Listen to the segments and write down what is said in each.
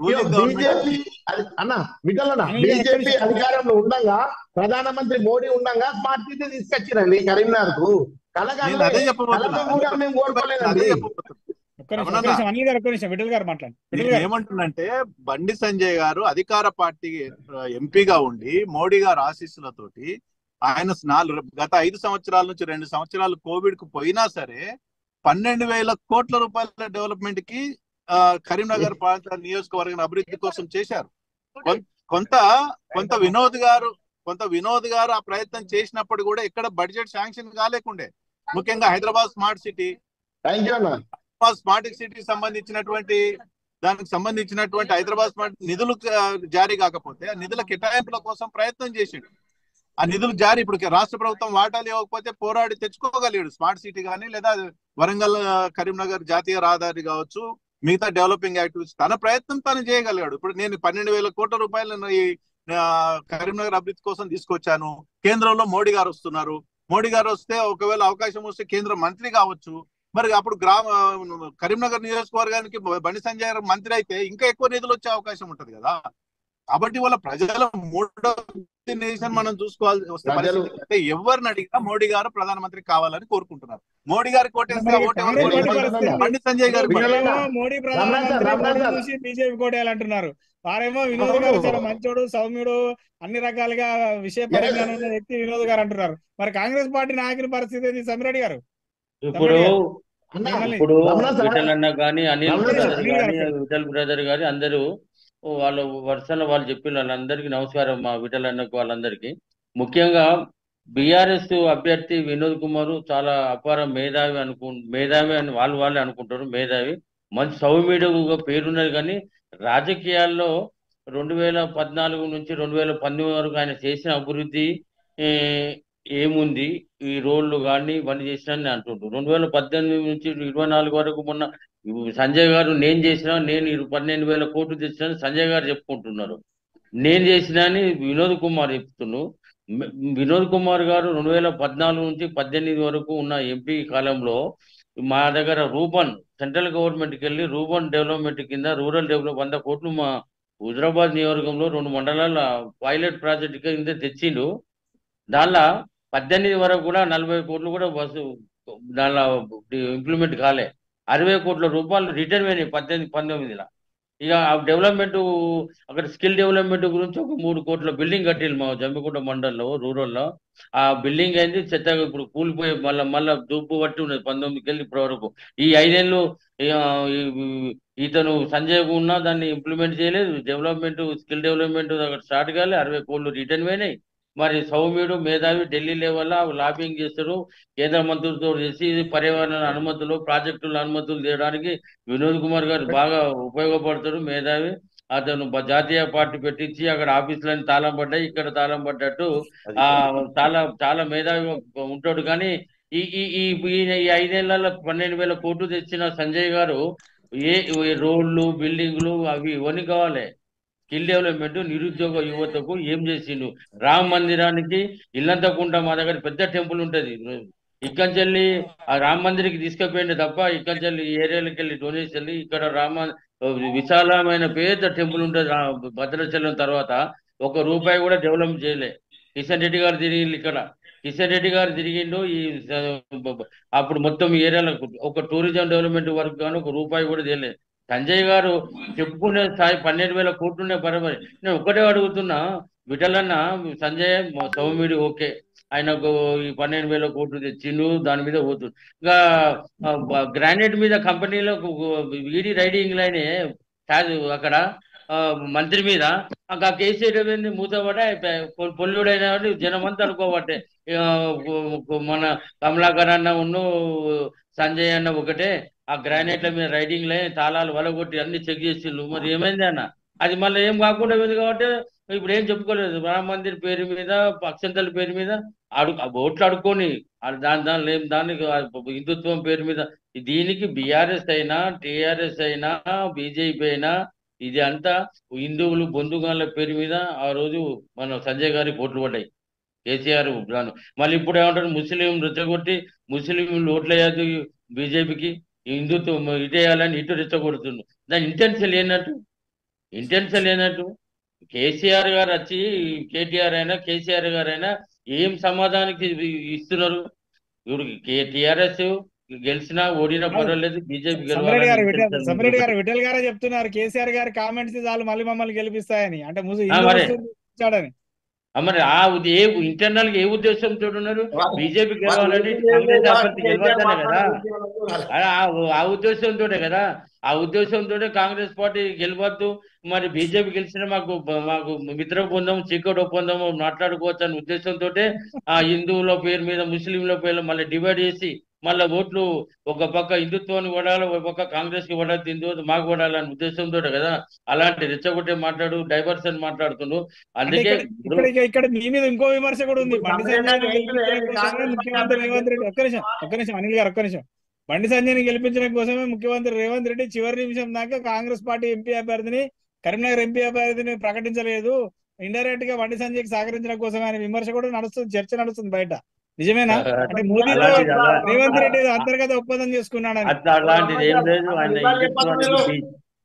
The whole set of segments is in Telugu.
రూలింగ్ గవర్నమెంట్ బీజేపీ అన్న విఠలన్న అనిల్ గారు బీజేపీ ఎక్కడి అధికారంలో ఉండగా ప్రధానమంత్రి మోడీ ఉండగా స్మార్ట్ సిటీ తీసుకొచ్చిరండి కరీంనగర్ కు నేను అదే చెప్పబోతున్నా కలగ కూడా మేము అదే కోరుకోలేదండి చెప్పబోతున్నా ఒక్క నిమిషం ఒక్క రమణన్న. నిమిషం అనిల్ గారు ఒక్క నిమిషం విఠల్ గారు మాట్లాడండి విఠల్ నేను గారు ఏమంటున్నంటే బండి సంజయ్ గారు అధికార పార్టీ ఆ, ఎంపీగా ఉండి మోడీ గారు ఆశీస్సులతోటి ఆయన నాలుగు గత ఐదు సంవత్సరాల నుంచి రెండు సంవత్సరాలు కోవిడ్ కు పోయినా సరే పన్నెండు వేల కోట్ల రూపాయల డెవలప్మెంట్ కి ఆ, కరీంనగర్ ప్రాంత నియోజకవర్గం అభివృద్ధి కోసం చేశారు కొం- కొంత కొంత వినోద్ గారు కొంత వినోద్ గారు ఆ ప్రయత్నం చేసినప్పుడు కూడా ఎక్కడ బడ్జెట్ శాంక్షన్ కాలేకుండే ముఖ్యంగా Hyderabad smart city thank you అన్న హైదరాబాద్ స్మార్ట్ సిటీకి సంబంధించినటువంటి దానికి సంబంధించినటువంటి హైదరాబాద్ స్మార్ట్ నిధులు ఆ, జారీ కాకపోతే ఆ నిధుల కేటాయింపుల కోసం ప్రయత్నం చేసిండు ఆ నిధులు జారీ ఇప్పుడు రాష్ట్ర ప్రభుత్వం వాటాలు ఇవ్వకపోతే పోరాడి తెచ్చుకోగలిగాడు స్మార్ట్ సిటీ కానీ లేదా వరంగల్ ఆ, కరీంనగర్ జాతీయ రహదారి కావచ్చు మిగతా డెవలపింగ్ యాక్టివిటీస్ తన ప్రయత్నం తను చేయగలిగాడు ఇప్పుడు నేను పన్నెండు వేల కోట్ల రూపాయలను ఈ ఆ, కరీంనగర్ అభివృద్ధి కోసం తీసుకొచ్చాను కేంద్రంలో మోడీ గారు వస్తున్నారు మోడీ గారు వస్తే ఒకవేళ అవకాశం వస్తే కేంద్ర మంత్రి కావచ్చు మరి అప్పుడు గ్రామ కరీంనగర్ నియోజకవర్గానికి బండి సంజయ్ గారు మంత్రి అయితే ఇంకా ఎక్కువ నిధులు వచ్చే అవకాశం ఉంటది కదా కాబట్టి వాళ్ళ ప్రజల మూడో నేషన్ మనం చూసుకోవాల్సి వస్తే ప్రజలు- పరిస్థితి అయితే ఎవరిని అడిగినా మోడీ గారు ప్రధానమంత్రి కావాలని కోరుకుంటున్నారు మోడీ గారికి ఓటేస్తే మరి ఓటు కాంగ్రెస్ ఎవరికి పార్టీ వేస్తారు? పరిస్థితి బండి సంజయ్ గారికి వినోద్ పడాలి. గారు- వీళ్ళేమో మోడీ రమణ సార్, ప్రధానమంత్రి రమణ మోడీ సార్. చూసి బీజేపీ కోటేయాలంటున్నారు వారేమో వినోద్ గారు చాలా మంచోడు సౌమ్యుడు అన్ని రకాలుగా విషయ పరిజ్ఞానం ఉన్న వ్యక్తి వినోద్ గారు అంటున్నారు మరి కాంగ్రెస్ పార్టీ నాయకుని పరిస్థితి ఏంది సమిరెడ్డి గారు ఇప్పుడు అన్న మిమ్మల్ని- ఇప్పుడు రమణ సార్. విఠల్ అన్న కానీ అనిల్ రమణ బ్రదర్ సార్. కానీ విఠల్ బ్రదర్ గాని అందరూ వాళ్ళ వరుసలో వాళ్ళు చెప్పిన వాళ్ళందరికీ నమస్కారం మా విఠల్ అన్నకు వాళ్ళందరికీ ముఖ్యంగా బీఆర్ఎస్ అభ్యర్థి వినోద్ కుమార్ చాలా అపార మేధావి అనుకు మేధావి అని వాళ్ళు వాళ్ళే అనుకుంటారు మేధావి మంచి సౌమ్యుడుగా పేరున్నది కానీ రాజకీయాల్లో రెండు వేల పద్నాలుగు నుంచి రెండు వేల పంతొమ్మిది వరకు ఆయన చేసిన అభివృద్ధి ఏ, ఏముంది ఈ రోడ్లు కానీ ఇవన్నీ చేసిన అంటుండ్రు రెండు వేల పద్దెనిమిది నుంచి ఇరవై నాలుగు వరకు మొన్న సంజయ్ గారు నేను చేసిన నేను ఇరు- పన్నెండు వేల కోట్లు తెచ్చిన సంజయ్ గారు చెప్పుకుంటున్నారు నేను చేసిన అని వినోద్ కుమార్ చెప్తున్నాను మ- వినోద్ కుమార్ గారు రెండు వేల పద్నాలుగు నుంచి పద్దెనిమిది వరకు ఉన్న ఎంపీ కాలంలో మా దగ్గర రూబన్ సెంట్రల్ గవర్నమెంట్కి వెళ్ళి రూబన్ డెవలప్మెంట్ కింద రూరల్ డెవలప్ వంద కోట్లు మా హుజరాబాద్ నియోజకవర్గంలో రెండు మండలాల పైలట్ ప్రాజెక్ట్ కింద తెచ్చిండు దానిలో పద్దెనిమిది వరకు కూడా నలభై కోట్లు కూడా బస్సు దానిలో ఇంప్లిమెంట్ కాలే అరవై కోట్ల రూపాయలు రిటర్న్ అయినాయి పద్దెనిమిది పంతొమ్మిదిలో ఇక ఆ డెవలప్మెంట్ అక్కడ స్కిల్ డెవలప్మెంట్ గురించి ఒక మూడు కోట్ల బిల్డింగ్ కట్టింది మా జమ్మికుంట మండలంలో రూరల్లో ఆ బిల్డింగ్ అయింది చెత్తగా ఇప్పుడు కూలిపోయి మళ్ళీ మళ్ళీ దుప్పు పట్టి ఉన్నది పంతొమ్మిదికి వెళ్ళి ఇప్పటి వరకు ఈ ఐదేళ్ళు ఈ- ఈ- ఇతను సంజయ్ ఉన్నా దాన్ని ఇంప్లిమెంట్ చేయలేదు డెవలప్మెంట్ స్కిల్ డెవలప్మెంట్ అక్కడ స్టార్ట్ కాలే అరవై కోట్లు రిటర్న్ అయినాయి మరి సౌమ్యుడు మేధావి ఢిల్లీ లెవెల్ లాబింగ్ చేస్తారు కేంద్ర మంత్రులతో చేసి పర్యావరణ అనుమతులు ప్రాజెక్టుల అనుమతులు తీయడానికి వినోద్ కుమార్ గారు బాగా ఉపయోగపడతారు మేధావి అతను బ- జాతీయ పార్టీ పెట్టించి అక్కడ ఆఫీసులని తాళం పడ్డాయి ఇక్కడ తాళం పడ్డట్టు ఆ చాలా చాలా మేధావి ఉంటాడు కానీ ఈ ఈ ఈ ఈ- ఈ ఐదేళ్లలో పన్నెండు వేల కోట్లు తెచ్చిన సంజయ్ గారు ఏ ఏ రోడ్లు బిల్డింగ్లు అవి ఇవన్నీ కావాలి స్కిల్ డెవలప్మెంట్ నిరుద్యోగ యువతకు ఏం చేసిండు రామ మందిరానికి ఇల్లంతకుండా మా దగ్గర పెద్ద టెంపుల్ ఉంటది ఇక్కంచెల్లి ఆ రామ మందిరికి తీసుకుపోయింది తప్ప ఇక్కంచెల్లి ఈ ఏరియాలకు వెళ్ళి డొనేషన్ వెళ్ళి ఇక్కడ రామ విశాలమైన పెద్ద టెంపుల్ ఉంటుంది రా- భద్రాచలం తర్వాత ఒక రూపాయి కూడా డెవలప్ చేయలే కిషన్ రెడ్డి గారు తిరిగి ఇక్కడ కిషన్ రెడ్డి గారు తిరిగిండు ఈ స- బ- బ- అప్పుడు మొత్తం ఈ ఏరియాలో ఒక టూరిజం డెవలప్మెంట్ వరకు కానీ ఒక రూపాయి కూడా చేయలేదు సంజయ్ గారు చెప్పుకునే స్థాయి పన్నెండు వేల కోట్లునే పరమరి నేను ఒకటే అడుగుతున్నా విఠలన్న సంజయ్ మ- సౌమ్యుడి ఓకే ఆయనకు ఈ పన్నెండు వేల కోట్లు తెచ్చిండు దాని మీద పోతుంది ఇంకా ఆ, బ- గ్రానైట్ మీద కంపెనీలో వీడి రైడింగ్ లైనే కాదు అక్కడ ఆ, మంత్రి మీద ఆ కేసీఆర్ ఏమైంది మూతపడే పొల్లుడైన జనమంతా అనుకోబట్టే ఇక, మన కమలాకర్ అన్న ఉన్ను సంజయ్ అన్న ఒకటే ఆ గ్రానైట్ల మీద రైడింగ్ లైన్ తాళాలు వలగొట్టి అన్ని చెక్ చేసిండ్రు మరి ఏమైంది అన్న అది మళ్ళీ ఏం కాకుండా పోయింది కాబట్టి ఇప్పుడు ఏం చెప్పుకోలేదు రామ మందిర్ పేరు మీద అక్షంతల పేరు మీద అడు ఓట్లు అడుక్కొని ఆ దాని దాని ఏం దానికి ఆ హిందుత్వం పేరు మీద దీనికి బీఆర్ఎస్ అయినా టిఆర్ఎస్ అయినా బీజేపీ అయినా ఇది అంతా హిందువులు బొందుగాళ్ళ పేరు మీద ఆ రోజు మన సంజయ్ గారి ఓట్లు పడ్డాయి కేసీఆర్ రాను మళ్ళీ ఇప్పుడు ఏమంటారు ముస్లిం రెచ్చగొట్టి ముస్లింలు ఓట్లు వేయద్దు బీజేపీకి హిందుత్వం ఇటేయాలని ఇటు రెచ్చగొడుతుండ్రు దాని ఇంటెన్షన్ ఏంటంటే ఇంటెన్షన్ లేనట్టు కేసీఆర్ గారు వచ్చి కేటీఆర్ అయినా కేసీఆర్ గారు అయినా ఏం సమాధానానికి ఇస్తున్నారు ఇప్పుడు టిఆర్ఎస్ గెలిచినా ఓడినా పర్వాలేదు బీజేపీ సమరెడ్డి గారు విఠల్ గెలవాలని సమరెడ్డి గారు విఠల్ గారే చెప్తున్నారు కేసీఆర్ గారి కామెంట్స్ చాలు మళ్ళీ మమ్మల్ని గెలిపిస్తాయని అంటే ముసు ఆ, ఇల్లు మరి. వస్తుంది, ఇచ్చాడని ఆ, మరి ఆ ఉద్ద- ఏ ఇంటర్నల్ గా ఏ ఉద్దేశంతో ఉన్నారు బీజేపీ గెలవాలని కాంగ్రెస్ అభ్యర్థి గెలవద్దనే కదా ఆ- ఆ- ఆ ఉద్దేశంతో కదా ఆ ఉద్దేశంతో కాంగ్రెస్ పార్టీ గెలవద్దు మరి బీజేపీ గెలిచిన మాకు మాకు మిత్ర ఒప్పందం చీకటి ఒప్పందం మాట్లాడుకోవచ్చు అనే ఉద్దేశంతో ఆ హిందువుల పేరు మీద ముస్లింల పేరు మళ్ళీ డివైడ్ చేసి మళ్ళీ ఓట్లు ఒక పక్క హిందుత్వాన్ని కొడాలి ఒక పక్క కాంగ్రెస్ కి కొడాలి హిందూ మాకు కొడాలనే ఉద్దేశంతో కదా అలాంటి రెచ్చగొట్టే మాట్లాడు డైవర్షన్ మాట్లాడుతుండ్రు అంటే అందుకే ఇక్కడ ఇక్కడ ఇక- ఇక్కడ మీ మీద ఇంకో విమర్శ కూడా ఉంది బండి సంజయ్ని గెలిపించడం కోసమే ముఖ్యమంత్రి రేవంత్ రెడ్డి ఒక్క నిమిషం ఒక్క నిమిషం అనిల్ గారు ఒక్క నిమిషం బండి సంజయ్ని గెలిపించడం కోసమే ముఖ్యమంత్రి రేవంత్ రెడ్డి చివరి నిమిషం దాకా కాంగ్రెస్ పార్టీ ఎంపీ అభ్యర్థిని కరీంనగర్ ఎంపీ అభ్యర్థిని ప్రకటించలేదు ఇండైరెక్ట్ గా బండి సంజయ్కి సహకరించడం కోసమే అనే విమర్శ కూడా నడుస్తుంది చర్చ నడుస్తుంది బయట నిజమేనా అంటే మోదీతో అలాంటిది అలా- రేవంత్ రెడ్డి ఏదో అంతర్గత ఒప్పందం చేసుకున్నాడని అట్లా అలాంటిది ఏం లేదు ఆయన హిందుత్వానికి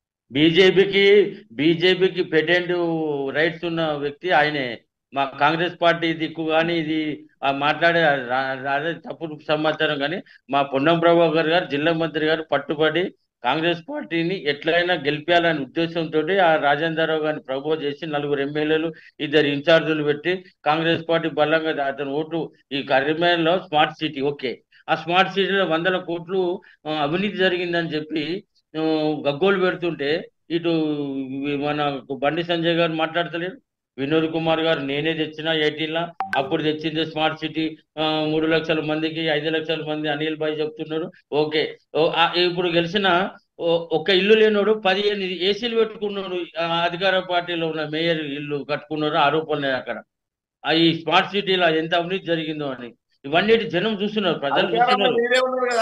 బీజేపీకి బీజేపీకి పెటెంట్ రైట్స్ ఉన్న వ్యక్తి ఆయనే మా కాంగ్రెస్ పార్టీ దిక్కు కానీ ఇది ఆ మాట్లాడే రా- అదే తప్పుడు సమాచారం కానీ మా పొన్నం ప్రభాకర్ గారు జిల్లా మంత్రి గారు పట్టుబడి కాంగ్రెస్ పార్టీని ఎట్లయినా గెలిపించాలనే ఉద్దేశంతో ఆ రాజేంద్రరావు గారిని ప్రపోజ్ చేసి నలుగురు ఎమ్మెల్యేలు ఇద్దరు ఇన్ఛార్జీలు పెట్టి కాంగ్రెస్ పార్టీ బలంగా అతను ఓటు ఈ కరీంనగర్లో స్మార్ట్ సిటీ ఓకే ఆ స్మార్ట్ సిటీలో వందల కోట్లు ఆ, అవినీతి జరిగిందని చెప్పి ఆ, గగ్గోలు పెడుతుంటే ఇటు మన బండి సంజయ్ గారు మాట్లాడతలేరు వినోద్ కుమార్ గారు నేనే తెచ్చిన ఎయిటీన్లా అప్పుడు తెచ్చింది స్మార్ట్ సిటీ ఆ, మూడు లక్షల మందికి ఐదు లక్షల మంది అనిల్ భాయ్ చెప్తున్నారు ఓకే ఓ, ఆ, ఇప్పుడు గెలిచిన ఓ- ఒక్క ఇల్లు లేనోడు పదిహేను ఏసీలు పెట్టుకున్నాడు ఆ, అధికార పార్టీలో ఉన్న మేయర్ ఇల్లు కట్టుకున్నారు ఆరోపణలు అక్కడ ఆ, ఈ స్మార్ట్ సిటీలో ఎంత అవినీతి జరిగిందో అని ఇవన్నీ జనం చూస్తున్నారు ప్రజలు చూస్తున్నారు మీరే ఉన్నారు కదా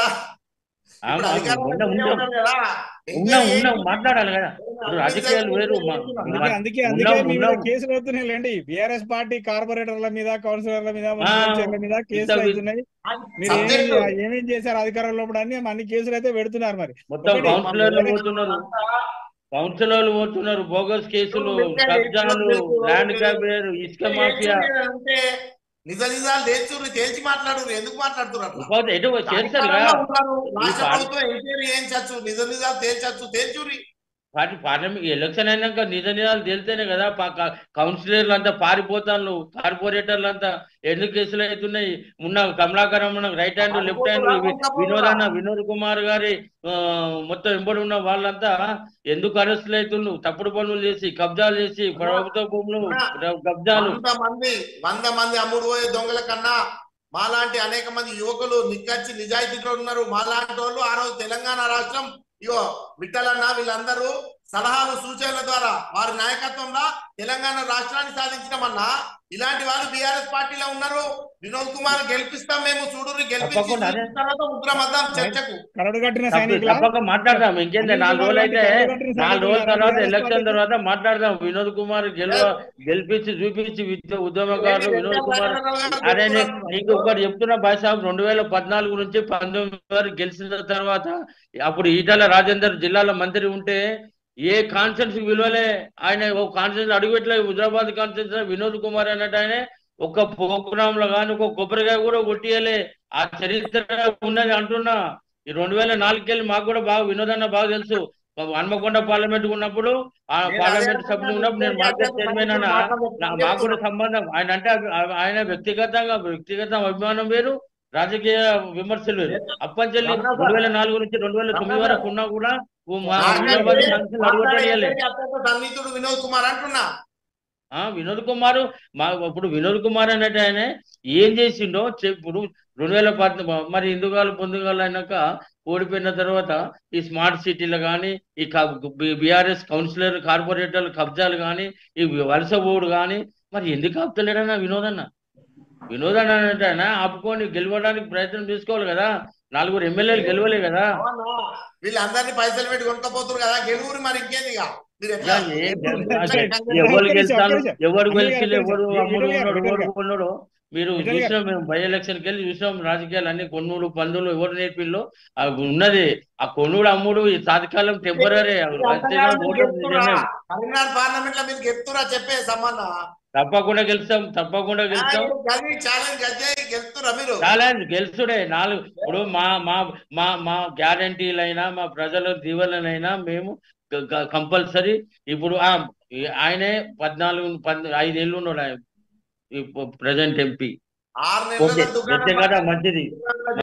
ఆ, ఇప్పుడు ఆ, అధికారంలో ఉన్నాం, మీరే ఉన్నాం. ఉన్నారు కదా ఉన్నాం ఉన్నాం మాట్లాడాలి కదా ఇప్పుడు రాజకీయాలు వేరు మా- అందుకే మా- అందుకే అందుకే ఉన్నాం, మీ మీద ఉన్నాం. కేసులు అవుతున్నాయి లేండి బీఆర్ఎస్ పార్టీ కార్పొరేటర్ల మీద కౌన్సిలర్ల మీద మున్సిపల్ మీద కేసులు ఇంత- అవుతున్నాయి మీరు ఏమేం సబ్జెక్టు ఏమేం చేశారు అధికారంలో ఇప్పుడు అన్ని అన్ని కేసులు అయితే పెడుతున్నారు మరి మొత్తం ఒకటి, కౌన్సిలర్లు ఒకటి. పోతున్నారు కౌన్సిలర్లు పోతున్నారు బోగస్ కేసులు కబ్జాలు ల్యాండ్ గ్రాబేర్ ఇసుక మాఫియా అంటే నిజ నిజాలు తేల్చుర్రి తేల్చి మాట్లాడు ఎందుకు మాట్లాడుతున్నారు అట్లా? పోతే ఎటు చేస్తారు కదా అధికారంలో ఉన్నారు. రాష్ట్ర ఈ ప్రభుత్వం ఎంక్వైరీ చేయించచ్చు నిజ నిజాలు తేల్చచ్చు తేల్చుర్రి పార్టీ పార్లమెంట్ ఎలక్షన్ అయినాక నిజ నిజాలు తేలితేనే కదా పా- కా- కౌన్సిలర్లు అంతా పారిపోతాను కార్పొరేటర్లు అంతా ఎందుకు కేసులు అవుతున్నాయి ఉన్న కమలాకరం ఉన్న right hand left hand Vinod అన్న వినోద్ కుమార్ గారి ఆ, మొత్తం వెంబడి ఉన్న వాళ్ళంతా ఎందుకు అరెస్టులు అవుతున్నారు తప్పుడు పనులు చేసి కబ్జాలు చేసి ప్రభుత్వ భూములు కబ్జాలు వంద మంది వంద మంది అమ్ముడు పోయే దొంగల కన్నా మాలాంటి అనేక మంది యువకులు నిక్కచ్చి నిజాయితీతో ఉన్నారు మాలాంటి వాళ్ళు ఆ రోజు తెలంగాణ రాష్ట్రం ఇగో విఠలన్న వీళ్ళందరూ సలహాలు సూచనల ద్వారా వారి నాయకత్వంలో తెలంగాణ రాష్ట్రాన్ని సాధించినామన్నా ఇలాంటి వాళ్ళు బీఆర్ఎస్ పార్టీలో ఉన్నారు వినోద్ కుమార్ గెలిపిస్తాం మేము చూడుర్రి గెలిపించి తప్పకుండా అదే. చూసిన తర్వాత ముగ్గురం వద్దాం చర్చకు కరడు కట్టిన తప్ప- సైనికుల తప్పక మాట్లాడదాం ఇంకేంది నాలుగు రోజులు అయితే నాలుగు రోజుల తర్వాత BRS ఎలక్షన్ పార్టీ- తర్వాత మాట్లాడదాం వినోద్ కుమార్ గెలవ గెలిపించి చూపించి విద్య ఉద్యమకారులు వినోద్ కుమార్ అరే నే- నీకు ఒకటి చెప్తున్నా బాయ్ సాబ్ రెండు వేల పద్నాలుగు నుంచి పంతొమ్మిది వరకు గెలిచిన తర్వాత అప్పుడు ఈటల రాజేందర్ జిల్లాల మంత్రి ఉంటే ఏ కాన్ఫరెన్స్ విలువలే ఆయన ఒక కాన్ఫరెన్స్ అడుగుపెట్టలే హుజరాబాద్ కాన్ఫరెన్స్ వినోద్ కుమార్ అన్నట్టు ఆయన ఒక ప్రోగ్రామ్ లో కానీ ఒక కొబ్బరికాయ కూడా కొట్టియలే ఆ చరిత్ర ఉన్నది అంటున్నా ఈ రెండు వేల నాలుగుకెళ్ళి మాకు కూడా బాగా వినోదన్న బాగా తెలుసు హన్మకొండ పార్లమెంట్ ఉన్నప్పుడు ఆ పార్లమెంట్ సభ్యులు ఉన్నప్పుడు నేను మార్కెట్ చైర్మన్ అన్న నా- మాకు కూడా సంబంధం ఆయన అంటే అభి- ఆయన వ్యక్తిగతంగా వ్యక్తిగత అభిమానం వేరు రాజకీయ విమర్శలు వేరు అప్పంచెల్లి రెండు వేల నాలుగు నుంచి రెండు వేల తొమ్మిది వరకు ఉన్నా కూడా ఓ మా హైదరాబాద్ మనుషులు అడుగుతాడు సన్నిహితుడు వినోద్ కుమార్ అంటున్నా ఆ వినోద్ కుమార్ మా ఇప్పుడు వినోద్ కుమార్ అనేటి ఆయన ఏం చేసిండో ఇప్పుడు రెండు వేల పద్నాలుగు మరి ఇందుగాలు పొందుగాలు అయినాక ఓడిపోయిన తర్వాత ఈ స్మార్ట్ సిటీలు కానీ ఈ బీఆర్ఎస్ కౌన్సిలర్ కార్పొరేటర్లు కబ్జాలు కానీ ఈ వలస ఓడు కానీ మరి ఎందుకు ఆపుతలేడన్నా వినోద్ అన్న వినోద్ అన్న అంటే ఆయన ఆపుకొని గెలవడానికి ప్రయత్నం చేసుకోవాలి కదా నలుగురు ఎమ్మెల్యేలు గెలవలే కదా అవునా? వీళ్ళందరినీ పైసలు పెట్టి కొనుక్కపోతున్నారు కదా గెలువురు మరి ఇంకేంది ఇక మీరు యా, ఎట్లా ఏ- ఎట్లా- అదే, ఎట్లా- ఎవరు ఒక్క నిమిషం, గెలుస్తాను ఒక్క నిమిషం. ఎవరు అనిల్ గారు, గెలిచి ఒక్క ఎవరు నిమిషం. అమ్ముడు విఠల్ గారు, ఉన్నాడు విఠల్ ఎవరు గారు. కొన్నాడు మీరు విఠల్ గారు. చూసినాం మేము బై ఎలక్షన్ కి వెళ్ళి చూసినాం రాజకీయాలు అన్ని కొనుడు పందులు ఎవరు నేర్పిల్లో అవి ఉన్నది ఆ కొనుడు అమ్ముడు ఈ తాత్కాలం టెంపరీ కరీంనగర్ పార్లమెంట్ లో మీరు గెలుతురా చెప్పే సమాన తప్పకుండా గెలుస్తాం తప్పకుండా గెలుస్తాం ఛాలెంజ్ గెలిచే గెలుతురా మీరు ఛాలెంజ్ గెలుచుడే నాలుగు ఇప్పుడు మా మా మా మా గ్యారంటీలైనా మా ప్రజల దీవెనలైనా మేము కంపల్సరీ ఇప్పుడు ఆ ఈ- ఆయనే పద్నాలుగు పద్ ఐదేళ్ళు ఉన్నాడు ఆయన ప్రజెంట్ ఎంపీ ఆరు ఓకే నెలల గెలిచే కదా మంచిది